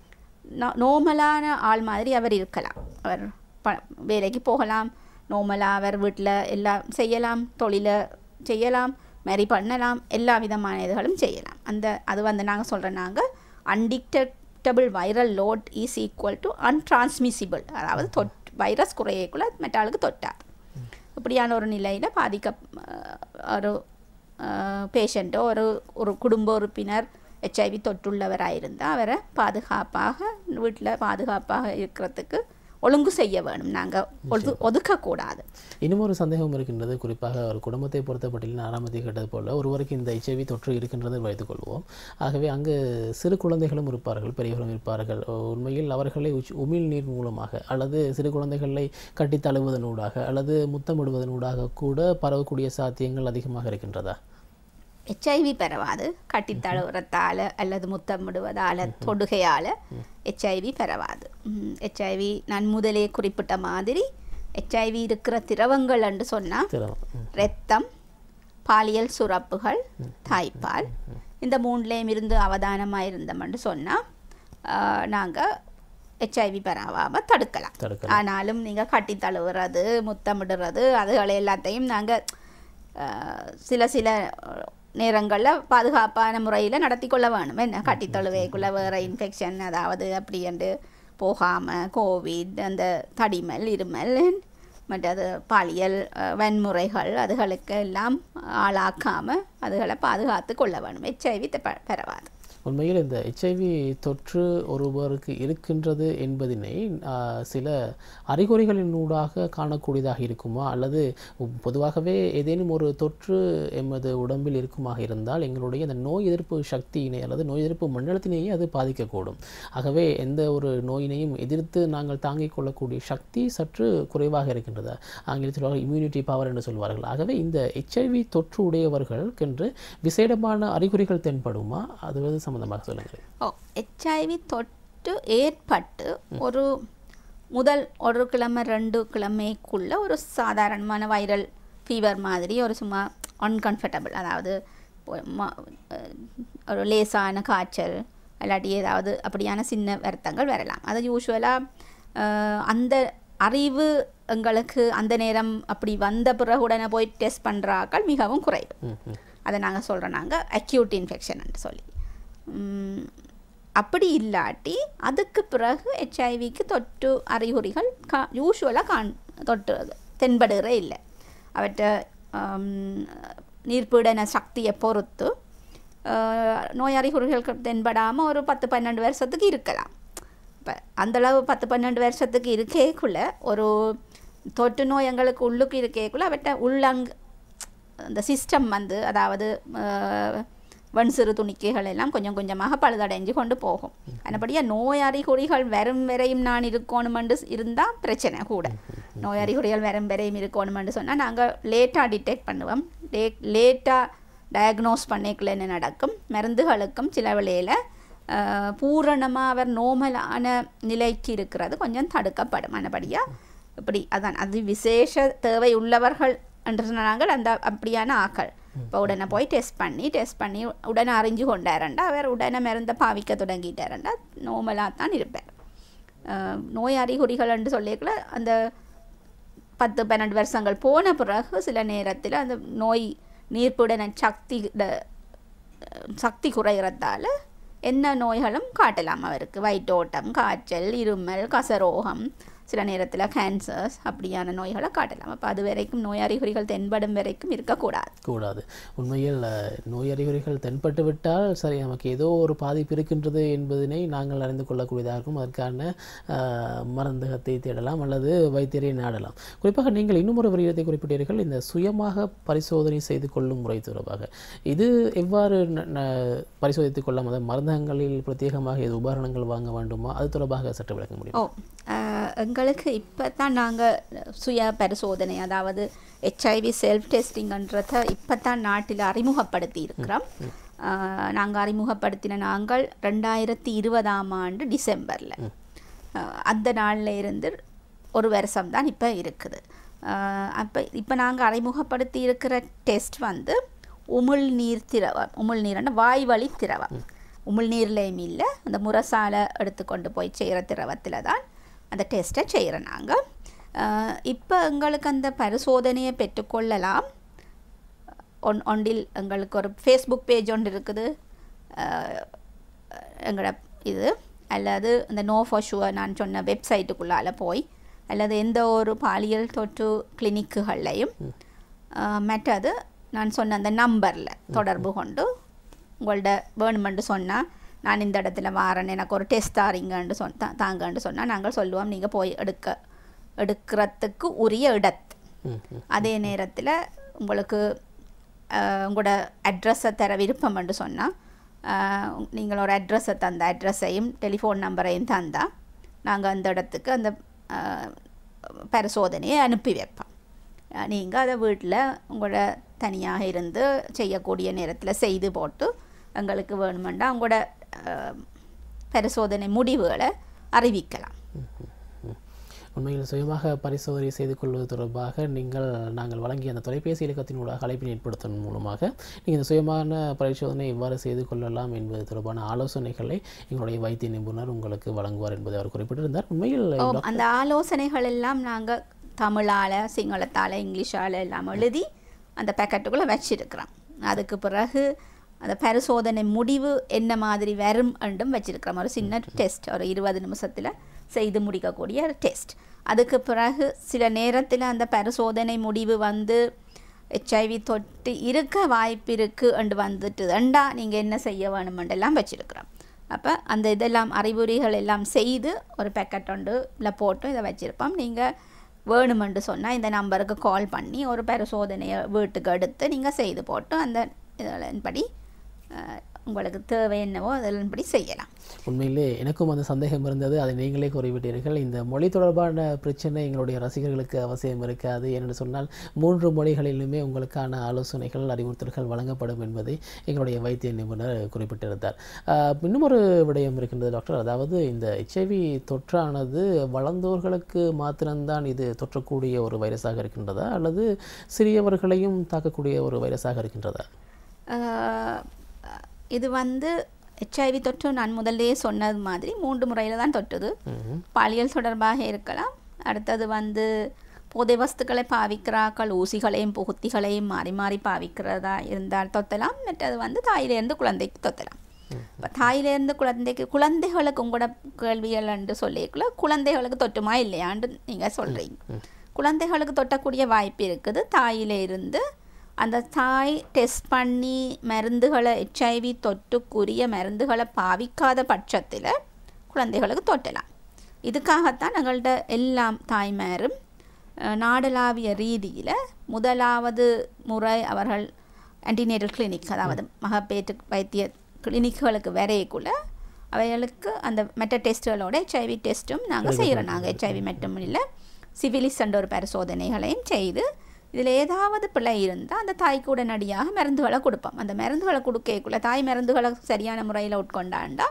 நோமலான ஆள் மாதிரி அவர் இருக்கலாம் அவர் ப வேலைக்கு போகலாம் நோமலாக அவர் வீட்டில் எல்லாம் செய்யலாம் தொழிலை செய்யலாம் மாரி பண்ணலாம் எல்லா விதமான இதுகளும் செய்யலாம் அந்த அது வந்து நாங்கள் சொல்கிறோம் நாங்கள் undetectable viral load is equal to untransmissible அதாவது தொட் வைரஸ் குறையக்குள்ள மெட்டாலுக்கு தொட்டார் இப்படியான ஒரு நிலையில் பாதிக்க அஹ், ஒரு பேஷண்ட்டோ ஒரு ஒரு குடும்ப உறுப்பினர் ஹெச்ஐவி தொற்றுள்ளவராக இருந்தால் அவரை பாதுகாப்பாக வீட்டில் பாதுகாப்பாக இருக்கிறதுக்கு ஒழுங்கு செய்ய வேணும் நாங்கள் ஒது ஒதுக்கக்கூடாது இன்னும் ஒரு சந்தேகம் இருக்கின்றது குறிப்பாக ஒரு குடும்பத்தை பொறுத்தப்பட்டில் ஆரம்பத்தை கேட்டது போல ஒருவருக்கு இந்த ஹெச்ஐவி தொற்று இருக்கின்றதை வைத்துக்கொள்வோம் ஆகவே அங்கு சிறு குழந்தைகளும் இருப்பார்கள் பெரியவர்களும் இருப்பார்கள் உண்மையில் அவர்களை உச்- உமிழ் நீர் மூலமாக அல்லது சிறு குழந்தைகளை கட்டி தழுவுவதனூடாக அல்லது முத்தமிடுவதனூடாக கூட பரவக்கூடிய சாத்தியங்கள் அதிகமாக இருக்கின்றதா ஹெச்ஐவி பரவாது கட்டித் தழுவுறத்தால் அல்லது முத்தமிடுவதால் தொடுகையால் ஹெச்ஐவி பரவாது ஹெச்ஐவி நான் முதலே குறிப்பிட்ட மாதிரி ஹெச்ஐவி இருக்கிற திரவங்கள் என்று சொன்னால் திறமை ம். இரத்தம் பாலியல் சுரப்புகள் தாய்ப்பால் இந்த மூணுலேயும் இருந்து அவதானமாக இருந்தோம்னு சொன்னால் நாங்கள் ஹெச்ஐவி பரவாமல் தடுக்கலாம் தடுக்கலாம் ஆனாலும் நீங்கள் கட்டி தழுவுறது முத்தமிடுறது அதுகளை எல்லாத்தையும் நாங்கள் சில சில நேரங்களில் பாதுகாப்பான முறையில் நடத்தி கொள்ள வேணும் என்ன கட்டி தழுவைக்குள்ளே வேறு இன்ஃபெக்ஷன் அதாவது அப்படி என்று போகாமல் கோவிட் அந்த தடிமல் இருமல் மற்றது பாலியல் அஹ், வன்முறைகள் அதுகளுக்கு எல்லாம் ஆளாக்காமல் அதுகளை பாதுகாத்து கொள்ள வேணும் ஹெச்ஐவி பரவாது உண்மையில் இந்த ஹெச்ஐவி தொற்று ஒருவருக்கு இருக்கின்றது என்பதினை ஆஹ், சில அறிகுறிகளினூடாக காணக்கூடியதாக இருக்குமா அல்லது பொதுவாகவே ஏதேனும் ஒரு தொற்று எமது உடம்பில் இருக்குமாக இருந்தால் எங்களுடைய அந்த நோய் எதிர்ப்பு சக்தியினை அல்லது நோய் எதிர்ப்பு மண்டலத்தினையே அது பாதிக்கக்கூடும் ஆகவே எந்த ஒரு நோயினையும் எதிர்த்து நாங்கள் தாங்கிக் கொள்ளக்கூடிய சக்தி சற்று குறைவாக இருக்கின்றது ஆங்கிலத்தில் சொல்வார்கள் இம்யூனிட்டி பவர் என்று சொல்வார்கள் ஆகவே இந்த ஹெச்ஐவி தொற்று உடையவர்களுக்கென்று விசேடமான அறிகுறிகள் தென்படுமா அது வந்து சம்பந்தமாக சொல்லுங்கள் ஓ ஹெச்ஐவி தொற்று ஏற்பட்டு ஒரு முதல் ஒரு கிழமை ரெண்டு கிழமைக்குள்ள ஒரு சாதாரணமான வைரல் ஃபீவர் மாதிரி ஒரு சும்மா அன்கம்ஃபர்டபுள் அதாவது ஒரு ம- அஹ் ஒரு லேசான காய்ச்சல் இல்லாட்டி ஏதாவது அப்படியான சின்ன வருத்தங்கள் வரலாம் அது யூஸ்வலாக அந்த அறிவு எங்களுக்கு அந்த நேரம் அப்படி வந்த பிறகு உடனே போய் டெஸ்ட் பண்ணுறாக்கள் மிகவும் குறைவு ம், ம். அதை நாங்கள் சொல்கிறோம் நாங்கள் அக்யூட் இன்ஃபெக்ஷன் சொல்லி உம், அப்படி இல்லாட்டி அதுக்கு பிறகு ஹெச்ஐவிக்கு தொற்று அறிகுறிகள் கா யூஸ்வலாக காண் தொற்று தென்படுகிற இல்லை அவற்றை ஆம், நீர்ப்பீடன சக்தியை பொறுத்து ஆஹ், நோய் அறிகுறிகள் தென்படாமல் ஒரு பத்து பன்னெண்டு வருஷத்துக்கு இருக்கலாம் இப்போ அந்தளவு பத்து பன்னெண்டு வருஷத்துக்கு இருக்கேக்குள்ள ஒரு தொற்று நோய் எங்களுக்கு உள்ளுக்கு இருக்கேக்குள்ள அவற்றை உள்ளங் அந்த சிஸ்டம் வந்து அதாவது அஹ், வன் சிறு துணிக்கைகள் எல்லாம் கொஞ்சம் கொஞ்சமாக பழுதடைஞ்சு கொண்டு போகும் அதுபடியாக நோய் அறிகுறிகள் வரும் வரையும் நான் இருக்கணுமென்று இருந்தால் பிரச்சனை கூட நோய் அறிகுறிகள் வரும் வரையும் இருக்கணுமென்று சொன்னால் நாங்கள் லேட்டாக டிடெக்ட் பண்ணுவோம் லே லேட்டாக டயக்னோஸ் பண்ணிக்கல என்ன நடக்கும் மருந்துகளுக்கும் சில வேளையில் பூரணமாக அவர் நோமலான நிலைக்கு இருக்கிறது கொஞ்சம் தடுக்கப்படும் ஆனபடியாக இப்படி அதான் அது விசேஷ தேவை உள்ளவர்கள் என்று சொன்னாங்கள் அந்த அப்படியான ஆக்கள் இப்போ உடனே போய் டெஸ்ட் பண்ணி டெஸ்ட் பண்ணி உடனே அறிஞ்சு கொண்டாரண்டா அவர் உடனே மருந்த பாவிக்க தொடங்கிட்டாரண்டா நோமலாக தான் இருப்பார் அஹ் நோய் அறிகுறிகள் என்று சொல்லிக்கல அந்த பத்து பன்னெண்டு வருஷங்கள் போன பிறகு சில நேரத்தில் அந்த நோய் நீர்ப்புடன சக்தி ட- சக்தி குறைகிறதால என்ன நோய்களும் காட்டலாம் அவருக்கு வயிற்றோட்டம் காய்ச்சல் இருமல் கசரோகம் சில நேரத்தில் கேன்சர்ஸ் அப்படியான நோய்களை காட்டலாம் அப்போ அது வரைக்கும் நோய் அறிகுறிகள் தென்படும் வரைக்கும் இருக்கக்கூடாது கூடாது உண்மையில் அஹ், நோய் அறிகுறிகள் தென்பட்டு விட்டால் சரி நமக்கு ஏதோ ஒரு பாதிப்பு இருக்கின்றது என்பதனை நாங்கள் அறிந்து கொள்ளக்கூடியதாக இருக்கும் அதற்கான அஹ், மருந்தகத்தை தேடலாம் அல்லது வைத்தியரை நாடலாம் குறிப்பாக நீங்கள் இன்னும் ஒரு விடயத்தை குறிப்பிட்டீர்கள் இந்த சுயமாக பரிசோதனை செய்து கொள்ளும் முறை தொடர்பாக இது எவ்வாறு ந- ந- பரிசோதித்துக் கொள்ளலாம் அதாவது மருந்தகங்களில் பிரத்யேகமாக இது உபகரணங்கள் வாங்க வேண்டுமா அது தொடர்பாக சற்று விளக்க முடியும் ஓ அஹ், எங்களுக்கு இப்போ தான் நாங்கள் சுய பரிசோதனை அதாவது ஹெச்ஐவி செல்ஃப் டெஸ்டிங்கன்றதை இப்போ தான் நாட்டில் அறிமுகப்படுத்தி இருக்கிறோம் நாங்கள் அறிமுகப்படுத்தின நாங்கள் ரெண்டாயிரத்தி இருபதாம் ஆண்டு டிசம்பரில் அந்த நாளில் இருந்து ஒரு வருஷம் தான் இப்போ இருக்குது அப்போ இப்போ நாங்கள் அறிமுகப்படுத்தி இருக்கிற டெஸ்ட் வந்து உமிழ்நீர் திரவம் உமிழ்நீர்னா வாய்வழி திரவம் உமிழ்நீர்லேயும் இல்லை அந்த முரசால எடுத்துக்கொண்டு போய் செய்கிற திரவத்தில் தான் அந்த டெஸ்ட்டை செய்கிறோம் நாங்கள் இப்போ எங்களுக்கு அந்த பரிசோதனையை பெற்றுக்கொள்ளலாம் ஒன் ஒன்றில் எங்களுக்கு ஒரு ஃபேஸ்புக் பேஜ் ஒன்று இருக்குது அஹ், எங்களோட இது அல்லது இந்த நோ ஃபார் ஷுவர் நான் சொன்ன வெப்சைட்டுக்குள்ளால போய் அல்லது எந்த ஒரு பாலியல் தொற்று கிளினிக்குகள்லையும் அஹ், மற்றது நான் சொன்ன அந்த நம்பரில் தொடர்பு கொண்டு உங்கள்ட வேணுமென்று சொன்னால் நான் இந்த இடத்துல வாரேன் எனக்கு ஒரு டெஸ்ட் தாரீங்கன்னு சொன் தா- தாங்கன்னு சொன்னால் நாங்கள் சொல்லுவோம் நீங்கள் போய் எடுக்க எடுக்கிறதுக்கு உரிய இடத்து ம், ம். அதே நேரத்தில் உங்களுக்கு அஹ், உங்களோட அட்ரஸை தர விருப்பம் என்று சொன்னால் நீங்கள் ஒரு அட்ரஸை தந்த அட்ரஸையும் டெலிஃபோன் நம்பரையும் தந்தால் நாங்கள் அந்த இடத்துக்கு அந்த அஹ், பரிசோதனையை அனுப்பி வைப்போம் நீங்கள் அதை வீட்டில் உங்களோட தனியாக இருந்து செய்யக்கூடிய நேரத்தில் செய்து போட்டு எங்களுக்கு வேணுமெண்டா உங்களோட அஹ், பரிசோதனை முடிவுகளை அறிவிக்கலாம் உண்மையில் சுயமாக பரிசோதனை செய்து கொள்வது தொடர்பாக நீங்கள் நாங்கள் வழங்கிய அந்த தொலைபேசி இலக்கத்தினூடாக அழைப்பினை ஏற்படுத்துவதன் மூலமாக நீங்கள் இந்த சுயமான பரிசோதனை எவ்வாறு செய்து கொள்ளலாம் என்பது தொடர்பான ஆலோசனைகளை எங்களுடைய வைத்திய நிபுணர் உங்களுக்கு வழங்குவார் என்பதை அவர் குறிப்பிட்டிருந்தார் உண்மையில் ஓ, அந்த ஆலோசனைகள் எல்லாம் நாங்கள் தமிழால் சிங்களத்தால் இங்கிலீஷால் எல்லாம் எழுதி அந்த பேக்கெட்டுக்குள்ளே வச்சிருக்கிறோம் அதுக்கு பிறகு அந்த பரிசோதனை முடிவு என்ன மாதிரி வரும் என்றும் வச்சிருக்கிறோம் ஒரு சின்ன டெஸ்ட் ஒரு இருபது நிமிஷத்தில் செய்து முடிக்கக்கூடிய டெஸ்ட் அதுக்கு பிறகு சில நேரத்தில் அந்த பரிசோதனை முடிவு வந்து ஹெச்ஐவி தொட்டு இருக்க வாய்ப்பு இருக்குது என்று வந்துட்டுதுண்டா நீங்கள் என்ன செய்ய வேணுமெண்டெல்லாம் வச்சுருக்குறோம் அப்போ அந்த இதெல்லாம் அறிகுறிகள் எல்லாம் செய்து ஒரு பேக்கெட் ஒன்றுல போட்டு இதை வச்சுருப்போம் நீங்கள் வேணுமென்று சொன்னால் இந்த நம்பருக்கு கால் பண்ணி ஒரு பரிசோதனையை வீட்டுக்கு எடுத்து நீங்கள் செய்து போட்டு அந்த இதன்படி அஹ், உங்களுக்கு தேவை என்னவோ அதன்படி செய்யலாம் உண்மையிலே எனக்கும் அந்த சந்தேகம் இருந்தது அதை நீங்களே கூறிவிட்டீர்கள் இந்த மொழி தொடர்பான பிரச்சனை எங்களுடைய ரசிகர்களுக்கு அவசியம் இருக்காது என்று சொன்னால் மூன்று மொழிகளிலுமே உங்களுக்கான ஆலோசனைகள் அறிவுறுத்தல்கள் வழங்கப்படும் என்பதை எங்களுடைய வைத்திய நிபுணர் குறிப்பிட்டிருந்தார் ஆஹ், இன்னும் ஒரு விடயம் இருக்கின்றது டாக்டர் அதாவது இந்த ஹெச்ஐவி தொற்றானது வளர்ந்தோர்களுக்கு மாத்திரம்தான் இது தொற்றக்கூடிய ஒரு வைரஸாக இருக்கின்றதா அல்லது சிறியவர்களையும் தாக்கக்கூடிய ஒரு வைரஸாக இருக்கின்றதா அஹ், இது வந்து ஹெச்ஐவி தொற்று நான் முதல்லயே சொன்னது மாதிரி மூன்று முறையில் தான் தொட்டுது ம்ஹும். பாலியல் தொடர்பாக இருக்கலாம் அடுத்தது வந்து போதை வஸ்துக்களை பாவிக்கிறாக்கள் ஊசிகளையும் புகுத்திகளையும் மாறி மாறி பாவிக்கிறதா இருந்தால் தொத்தலாம் மற்றது வந்து தாயிலேருந்து குழந்தைக்கு தொத்தலாம் இப்போ தாயிலேருந்து குழந்தைக்கு குழந்தைகளுக்கு உங்களோட கேள்விகள் என்று சொல்லிக்குள்ள குழந்தைகளுக்கு தொட்டுமா இல்லையான்னு நீங்கள் சொல்கிறீங்க குழந்தைகளுக்கு தொட்டக்கூடிய வாய்ப்பு இருக்குது தாயில இருந்து அந்த தாய் டெஸ்ட் பண்ணி மருந்துகளை ஹெச்ஐவி தொட்டுக்குரிய மருந்துகளை பாவிக்காத பட்சத்தில் குழந்தைகளுக்கு தொட்டலாம் இதுக்காகத்தான் எங்கள்கிட்ட எல்லாம் தாய்மாரும் அஹ், நாடளாவிய ரீதியில் முதலாவது முறை அவர்கள் ஆன்டினேட்டல் கிளினிக் அதாவது மகப்பேற்று வைத்திய கிளினிக்குகளுக்கு வரையக்குள்ள அவைகளுக்கு அந்த மெட்ட டெஸ்ட்டுகளோட ஹெச்ஐவி டெஸ்ட்டும் நாங்கள் செய்கிறோம் நாங்கள் ஹெச்ஐவி மட்டும் இல்லை சிவிலிஸ் என்ற ஒரு பரிசோதனைகளையும் செய்து இதில் ஏதாவது பிழை இருந்தால் அந்த தாய்க்கு உடனடியாக மருந்துகளை கொடுப்போம் அந்த மருந்துகளை கொடுக்கக்குள்ள தாய் மருந்துகளை சரியான முறையில் உட்கொண்டாண்டா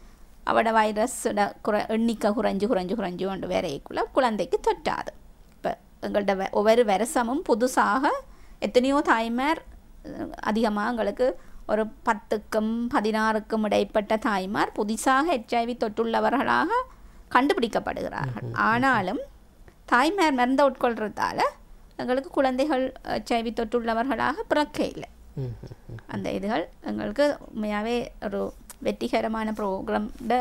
அவட வைரஸோட குறை எண்ணிக்கை குறைஞ்சு குறைஞ்சு குறைஞ்சு கொண்டு வரைக்குள்ள குழந்தைக்கு தொற்றாது இப்போ எங்கள்ட வ- ஒவ்வொரு வருஷமும் புதுசாக எத்தனையோ தாய்மார் அதிகமாக எங்களுக்கு ஒரு பத்துக்கும் பதினாறுக்கும் இடைப்பட்ட தாய்மார் புதிசாக ஹெச்ஐவி தொற்றுள்ளவர்களாக கண்டுபிடிக்கப்படுகிறார்கள் ஆனாலும் தாய்மார் மருந்தை உட்கொள்றதால எங்களுக்கு குழந்தைகள் ஹெச்ஐவி தொற்றுள்ளவர்களாக பிறக்க இல்லை ம்ஹும். அந்த இதுகள் எங்களுக்கு உண்மையாகவே ஒரு வெற்றிகரமான ப்ரோக்ராம்ட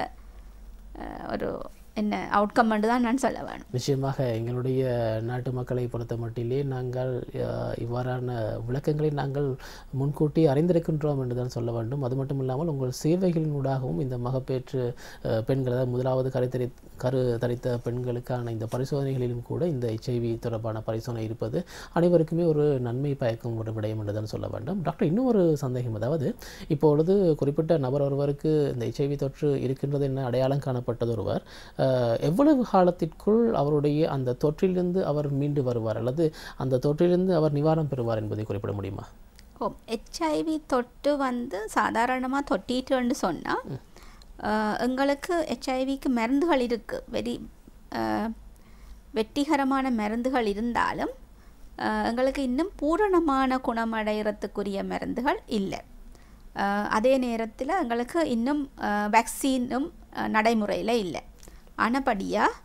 ஒரு என்ன அவுட்கம் தான் நான் சொல்ல வேணும் நிச்சயமாக எங்களுடைய நாட்டு மக்களை பொறுத்த மட்டிலே நாங்கள் அஹ், இவ்வாறான விளக்கங்களை நாங்கள் முன்கூட்டி அறிந்திருக்கின்றோம் என்று தான் சொல்ல வேண்டும் அது மட்டும் இல்லாமல் உங்கள் சேவைகளினூடாகவும் இந்த மகப்பேற்று அஹ், பெண்கள் அதாவது முதலாவது கரு தரி கரு தரித்த பெண்களுக்கான இந்த பரிசோதனைகளிலும் கூட இந்த ஹெச்ஐவி தொடர்பான பரிசோதனை இருப்பது அனைவருக்குமே ஒரு நன்மை பயக்கும் ஒரு விடயம் என்று தான் சொல்ல வேண்டும் டாக்டர் இன்னும் ஒரு சந்தேகம் அதாவது இப்பொழுது குறிப்பிட்ட நபர் ஒருவருக்கு இந்த ஹெச்ஐவி தொற்று இருக்கின்றது என அடையாளம் காணப்பட்டது ஒருவர் அஹ், எவ்வளவு காலத்திற்குள் அவருடைய அந்த தொற்றிலிருந்து அவர் மீண்டு வருவார் அல்லது அந்த தொற்றிலிருந்து அவர் நிவாரணம் பெறுவார் என்பதை குறிப்பிட முடியுமா ஓ ஹெச்ஐவி தொட்டு வந்து சாதாரணமாக தொட்டிட்டுன்னு சொன்னால் எங்களுக்கு ஹெச்ஐவிக்கு மருந்துகள் இருக்குது வெரி அஹ், வெற்றிகரமான மருந்துகள் இருந்தாலும் அஹ், எங்களுக்கு இன்னும் பூரணமான குணமடைகிறதுக்குரிய மருந்துகள் இல்லை அஹ், அதே நேரத்தில் எங்களுக்கு இன்னும் வேக்சினும் நடைமுறையில் இல்லை ஆனபடியாக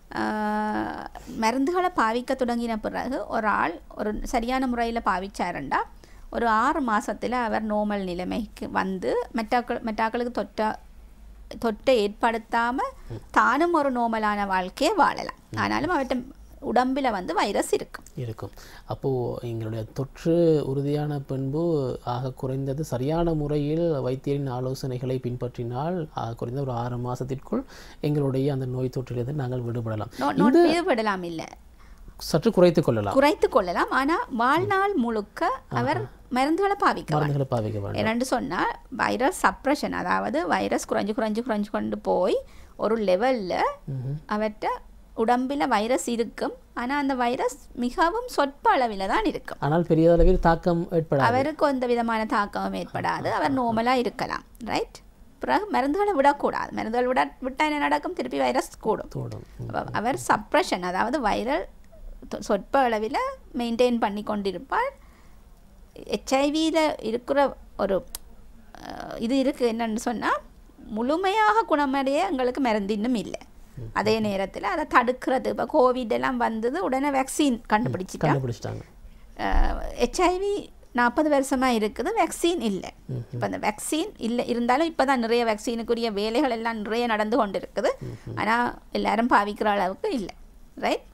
மருந்துகளை பாவிக்க தொடங்கின பிறகு ஒரு ஆள் ஒரு சரியான முறையில் பாவிச்சாருண்டா ஒரு ஆறு மாசத்துல அவர் நோமல் நிலைமைக்கு வந்து மெட்டாக்கள் மெட்டாக்களுக்கு தொட்ட தொட்டை ஏற்படுத்தாமல் தானும் ஒரு நோமலான வாழ்க்கையை வாழலாம் ஆனாலும் அவர்கிட்ட உடம்பில் வந்து வைரஸ் இருக்கும் இருக்கும் அப்போது எங்களுடைய தொற்று உறுதியான பின்பு ஆக குறைந்தது சரியான முறையில் வைத்தியரின் ஆலோசனைகளை பின்பற்றினால் ஆக குறைந்த ஒரு ஆறு மாதத்திற்குள் எங்களுடைய அந்த நோய் தொற்றிலிருந்து நாங்கள் விடுபடலாம் நோ நோட் விடுபடலாம் இல்லை சற்று குறைத்துக் கொள்ளலாம் குறைத்து கொள்ளலாம் ஆனால் வாழ்நாள் முழுக்க அவர் மருந்துகளை பாவிக்க வேண்டும். மருந்துகளை பாவிக்க வேண்டும் என்னென்னு சொன்னால் வைரஸ் சப்ரஷன் அதாவது வைரஸ் குறைஞ்சு குறைஞ்சு குறைஞ்சு கொண்டு போய் ஒரு லெவலில் ம்ஹும். அவர்கிட்ட உடம்பில் வைரஸ் இருக்கும் ஆனால் அந்த வைரஸ் மிகவும் சொற்ப அளவில் தான் இருக்கும் ஆனால் பெரிய அளவில் தாக்கம் ஏற்படாது அவருக்கு எந்த விதமான தாக்கமும் ஏற்படாது அவர் நார்மலாக இருக்கலாம் ரைட் பிறகு மருந்துகளை விடக்கூடாது மருந்துகள் விட விட்டால் என்ன நடக்கும் திருப்பி வைரஸ் கூடும் தோடும் அவ- அவர் சப்ரஷன் அதாவது வைரல் தொ- சொற்ப அளவில் மெயின்டைன் பண்ணி கொண்டிருப்பார் ஹெச்ஐவியில் இருக்கிற ஒரு அஹ், இது இருக்குது என்னன்னு சொன்னால் முழுமையாக குணமடைய எங்களுக்கு மருந்து இன்னும் இல்லை அதே நேரத்தில் அதை தடுக்கிறது இப்போ கோவிட் எல்லாம் வந்தது உடனே வேக்சின் கண்டுபிடிச்சிட்டாங்க கண்டுபிடிச்சிட்டாங்க ஹெச்ஐவி நாற்பது வருஷமாக இருக்குது வேக்சின் இல்லை இப்போ அந்த வேக்சின் இல்லை இருந்தாலும் இப்போ தான் நிறைய வேக்சினுக்குரிய வேலைகள் எல்லாம் நிறைய நடந்து கொண்டு இருக்குது ஆனால் எல்லாரும் பாவிக்கிற அளவுக்கு இல்லை ரைட்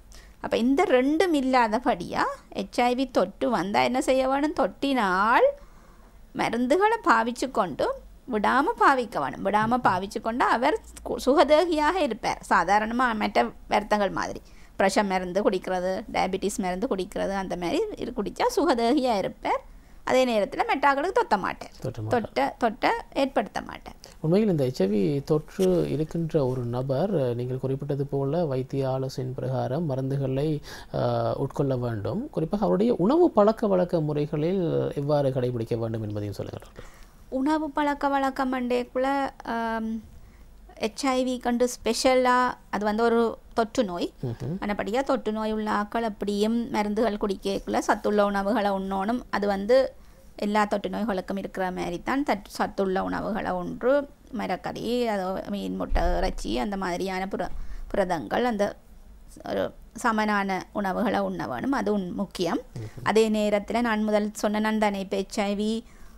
அப்போ இந்த ரெண்டும் இல்லாதபடியாக ஹெச்ஐவி தொற்று வந்தால் என்ன செய்ய வேணும் தொட்டினால் மருந்துகளை பாவிச்சு கொண்டு விடாமல் பாவிக்க வேணும் விடாமல் பாவிச்சு கொண்டு அவர் கு- சுகதேகியாக இருப்பார் சாதாரணமாக மற்ற வருத்தங்கள் மாதிரி ப்ரெஷர் மருந்து குடிக்கிறது டயபெட்டிஸ் மருந்து குடிக்கிறது அந்த மாதிரி இரு குடித்தா சுகதேகியாக இருப்பார் அதே நேரத்தில் மெட்டாக்களுக்கு தொத்த மாட்டார் தொற்று மாட்டார். தொட்ட தொட்ட ஏற்படுத்த மாட்டார் உண்மையில் இந்த ஹெச்ஐவி தொற்று இருக்கின்ற ஒரு நபர் அஹ், நீங்கள் குறிப்பிட்டது போல வைத்திய ஆலோசனை பிரகாரம் மருந்துகளை அஹ், உட்கொள்ள வேண்டும் குறிப்பாக அவருடைய உணவு பழக்க வழக்க முறைகளில் எவ்வாறு கடைபிடிக்க வேண்டும் என்பதையும் சொல்லுங்கள் டாக்டர். உணவு பழக்க வழக்கம் மண்டேக்குள்ளே ஹெச்ஐவி கண்டு ஸ்பெஷலாக அது வந்து ஒரு தொற்று நோய் ம்ஹும். ஆனபடியாக தொற்று நோய் உள்ள ஆக்கள் அப்படியும் மருந்துகள் குடிக்கக்குள்ள சத்துள்ள உணவுகளை உண்ணணும் அது வந்து எல்லா தொற்று நோய்களுக்கும் இருக்கிற மாதிரி தான் தட் சத்துள்ள உணவுகளை ஒன்று மரக்கறி அது மீன் முட்டை இறைச்சி அந்த மாதிரியான புர புரதங்கள் அந்த ஒரு சமனான உணவுகளை உண்ண வேணும் அது உன் முக்கியம் அதே நேரத்தில் நான் முதல் சொன்ன நான் தானே இப்போ ஹெச்ஐவி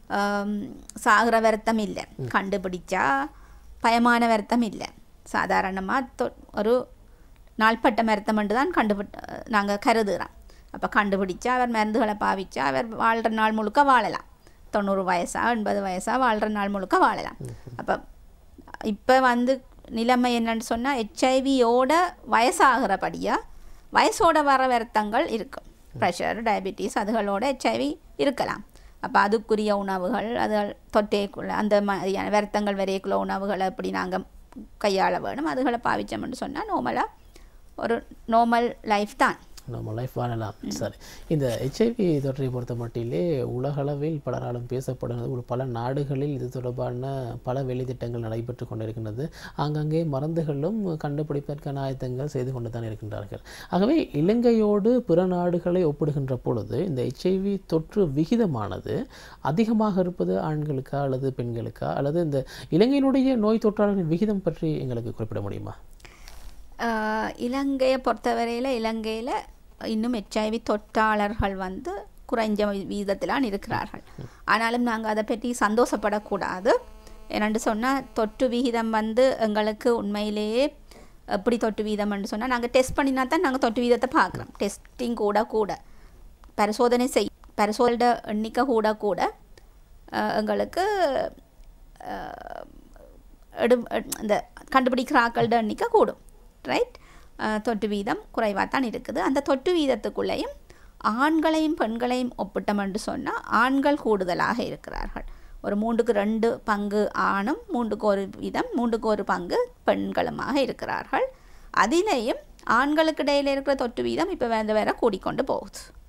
சாகிற வருத்தம் இல்லை கண்டுபிடிச்சா பயமான வருத்தம் இல்லை சாதாரணமாக தொ ஒரு நாள்பட்ட மருத்துவம் மட்டும் தான் கண்டுபிடி நாங்கள் கருதுகிறோம் அப்போ கண்டுபிடிச்சா அவர் மருந்துகளை பாவிச்சா அவர் வாழ்கிற நாள் முழுக்க வாழலாம் தொண்ணூறு வயசா எண்பது வயசா வாழ்கிற நாள் முழுக்க வாழலாம் அப்போ இப்போ வந்து நிலைமை என்னன்னு சொன்னால் ஹெச்ஐவியோட வயசாகிறபடியாக வயசோட வர வருத்தங்கள் இருக்கும் ப்ரெஷர் டயபெட்டிஸ் அதுகளோட ஹெச்ஐவி இருக்கலாம் அப்போ அதுக்குரிய உணவுகள் அது தொட்டேக்குள்ள அந்த மாதிரியான வருத்தங்கள் வரையக்குள்ள உணவுகளை எப்படி நாங்கள் கையாள வேணும் அதுகளை பாவிச்சோம்னு சொன்னால் நார்மலாக ஒரு நார்மல் லைஃப் தான் நம்ம லைஃப் வாழலாம் சரி இந்த ஹெச்ஐவி தொற்றை பொறுத்த மட்டிலே உலகளவில் பலராலும் பேசப்படுகிறது ஒரு பல நாடுகளில் இது தொடர்பான பல வேலைத்திட்டங்கள் நடைபெற்று கொண்டிருக்கின்றது ஆங்காங்கே மருந்துகளும் கண்டுபிடிப்பதற்கான ஆயத்தங்கள் செய்து கொண்டு தான் இருக்கின்றார்கள் ஆகவே இலங்கையோடு பிற நாடுகளை ஒப்பிடுகின்ற பொழுது இந்த ஹெச்ஐவி தொற்று விகிதமானது அதிகமாக இருப்பது ஆண்களுக்கா அல்லது பெண்களுக்கா அல்லது இந்த இலங்கையினுடைய நோய் தொற்றாளர்களின் விகிதம் பற்றி எங்களுக்கு குறிப்பிட முடியுமா ஆஹ் இலங்கையை பொறுத்தவரையில் இலங்கையில் இன்னும் ஹெச்ஐவி தொற்றாளர்கள் வந்து குறைஞ்ச வீதத்திலான் இருக்கிறார்கள் ஆனாலும் நாங்கள் அதை பற்றி சந்தோஷப்படக்கூடாது என்னென்று சொன்னால் தொற்று விகிதம் வந்து எங்களுக்கு உண்மையிலேயே எப்படி தொற்று வீதம்னு சொன்னால் நாங்கள் டெஸ்ட் பண்ணினா தான் நாங்கள் தொற்று வீதத்தை பார்க்குறோம் டெஸ்டிங் கூட கூட பரிசோதனை செய் பரிசோதனை எண்ணிக்கை கூட கூட ஆஹ் எங்களுக்கு ஆஹ் எடு எடு- இந்த கண்டுபிடிக்கிற ஆக்களோட எண்ணிக்கை கூடும் ரைட் தொட்டு வீதம் குறைவாக தான் இருக்குது அந்த தொட்டு வீதத்துக்குள்ளேயும் ஆண்களையும் பெண்களையும் ஒப்பிட்டோம் என்று சொன்னால் ஆண்கள் கூடுதலாக இருக்கிறார்கள் ஒரு மூன்றுக்கு ரெண்டு பங்கு ஆணும் மூன்றுக்கு ஒரு வீதம் மூன்றுக்கு ஒரு பங்கு பெண்களுமாக இருக்கிறார்கள் அதிலேயும் ஆண்களுக்கு இடையில இருக்கிற தொட்டு வீதம் இப்போ வேற வேற கூடிக்கொண்டு போகுது